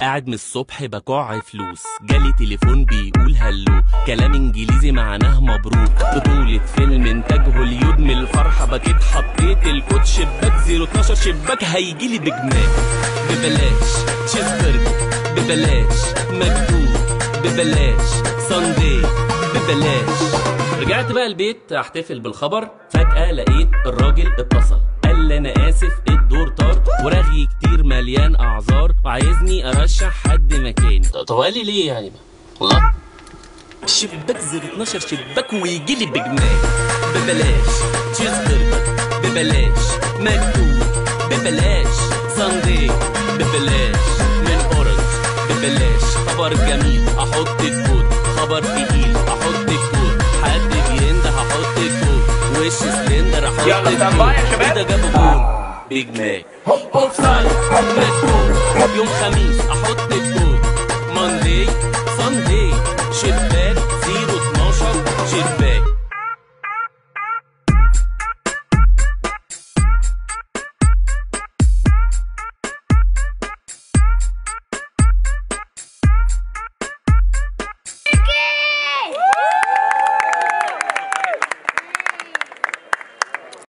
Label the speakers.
Speaker 1: قاعد من الصبح بكوع فلوس جالي تليفون بيقول هلو كلام انجليزي معناه مبروك بطولة فيلم انتاج هوليود من الفرحة بكيت حطيت الكود شباك 012 شباك هيجيلي بجناك ببلاش تشيز برجر ببلاش مكتوب ببلاش ساندي ببلاش رجعت بقى البيت احتفل بالخبر فجأة لقيت الراجل اتصل قال لي انا اسف الدور طار ورغي كتير مليان اعذار وعايزني ارشح حد مكاني طب قال لي ليه يعني والله شباك زر 12 شباك ويجي لي بجنان ببلاش تشيز برجر ببلاش مكتوب ببلاش ساندي ببلاش من اورنج ببلاش خبر جميل احط الكود خبر تقيل احط الكود حد بينده هحط الكود وش سلندر احط
Speaker 2: يلا
Speaker 1: الكود
Speaker 2: ستاند باي يا شباب.
Speaker 1: ده جاب جول بيج ماك اوف سايد مكتوب يوم خميس احط